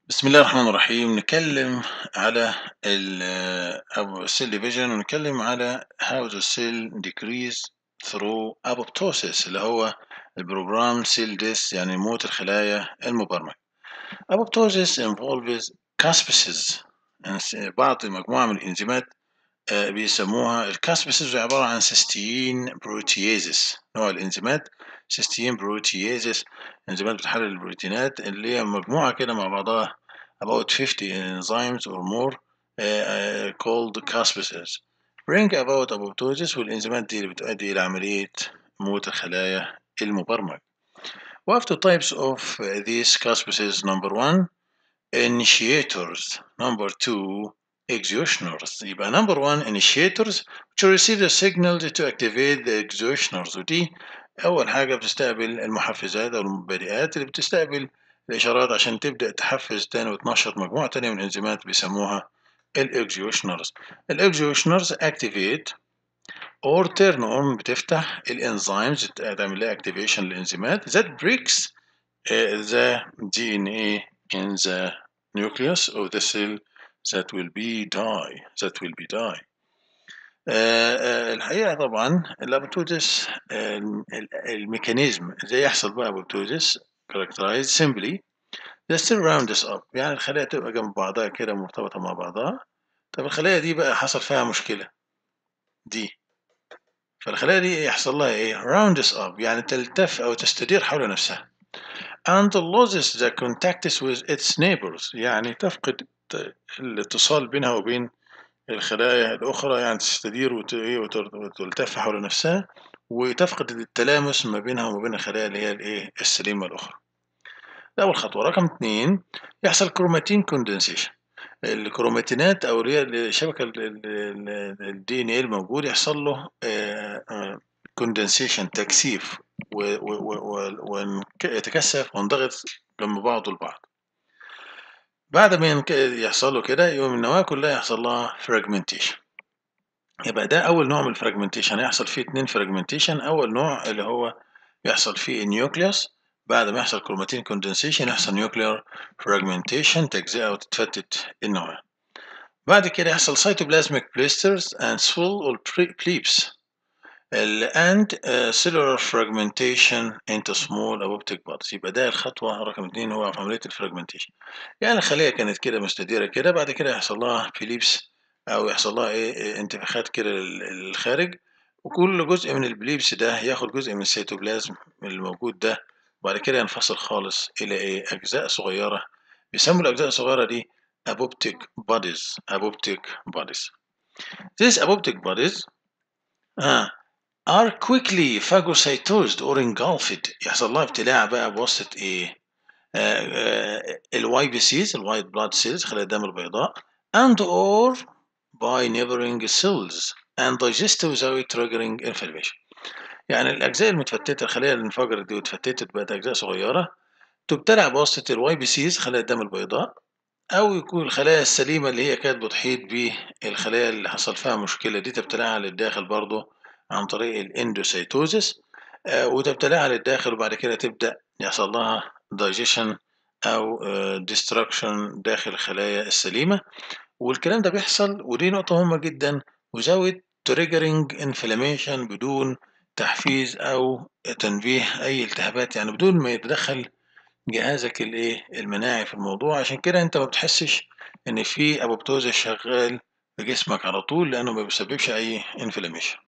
بسم الله الرحمن الرحيم نتكلم على ال أو cell division ونتكلم على how the cell decrease through apoptosis اللي هو البروجرام cell death يعني موت الخلايا المبرمج. apoptosis involves caspases يعني بعض مجموعة من الإنزيمات آه، بيسموها الكاسبسز عبارة عن سيستين بروتيازيس نوع الإنزيمات سيستين بروتيازيس إنزيمات بتحلل البروتينات اللي هي مجموعة كده مع بعضها about 50 enzymes or more uh, uh, called caspases bring about apoptosis والإنزيمات دي اللي بتؤدي إلى عملية موت الخلايا المبرمج. We have two types of these caspases number one initiators number two exhaustioners يبقى number one initiators which receive the signals to activate the exhaustioners ودي أول حاجة بتستقبل المحفزات أو المبادئات اللي بتستقبل الإشارات عشان تبدأ تحفز تاني وتنشط مجموعة تانية من الإنزيمات بيسموها الإكزيوشنرز الإكزيوشنرز activate or turn on بتفتح الإنزيمز تعمل لها activation للإنزيمات that breaks uh, the DNA in the nucleus of the cell that will be die that will be die آه الحقيقة طبعا الابوتوزيس الميكانيزم ازاي يحصل بقى ابوتوزيس characterized simply the cell rounds up يعني الخلايا تبقى جنب بعضها كده مرتبطة مع بعضها طب الخلايا دي بقى حصل فيها مشكلة دي فالخلايا دي يحصل لها ايه rounds up يعني تلتف او تستدير حول نفسها and loses the contact with its neighbors يعني تفقد الاتصال بينها وبين الخلايا الأخرى يعني تستدير وتلتف حول نفسها وتفقد التلامس ما بينها وما بين الخلايا اللي هي الايه السليمة الأخرى. ده أول خطوة، رقم اتنين يحصل كروماتين كوندنسيشن. الكروماتينات أو اللي هي الشبكة الدي ان ايه الموجود يحصل له كوندنسيشن تكثيف ويتكثف وينضغط جنب بعضه البعض. بعد ما يحصل له كده يقوم النواة كلها يحصل لها فراجمنتيشن يبقى ده أول نوع من الفراجمنتيشن هيحصل فيه اتنين فراجمنتيشن أول نوع اللي هو يحصل فيه النيوكليوس بعد ما يحصل كروماتين كوندنسيشن يحصل نيوكلير فراجمنتيشن تجزئة وتتفتت النواة بعد كده يحصل cytoplasmic blisters and swell or plebes and uh, cellular fragmentation into small apoptic parts يبقى ده الخطوة رقم اتنين هو في عملية الفراجمنتيشن يعني الخلية كانت كده مستديرة كده بعد كده يحصل لها فيليبس أو يحصل لها إيه انتفاخات كده للخارج وكل جزء من البليبس ده ياخد جزء من السيتوبلازم الموجود ده وبعد كده ينفصل خالص إلى إيه أجزاء صغيرة بيسموا الأجزاء الصغيرة دي apoptic bodies apoptic bodies these apoptic bodies آه are quickly phagocytosed or engulfed يحصل لها ابتلاع بقى بواسطة ايه؟ الواي بي سيز الوايت بلاد سيلز خلايا الدم البيضاء and or by neighboring cells and digest without triggering inflammation يعني الأجزاء المتفتتة الخلايا اللي انفجرت دي واتفتتت بقت أجزاء صغيرة تبتلع بواسطة الواي بي سيز خلايا الدم البيضاء أو يكون الخلايا السليمة اللي هي كانت بتحيط بالخلايا اللي حصل فيها مشكلة دي تبتلعها للداخل برضه عن طريق الاندوسيتوزيس آه وتبتلعها للداخل وبعد كده تبدأ يحصل لها دايجيشن أو ديستراكشن داخل الخلايا السليمة والكلام ده بيحصل ودي نقطة مهمة جدا without triggering inflammation بدون تحفيز أو تنبيه أي التهابات يعني بدون ما يتدخل جهازك الايه المناعي في الموضوع عشان كده انت ما بتحسش ان في ابوبتوزيس شغال في جسمك على طول لانه ما بيسببش اي انفلاميشن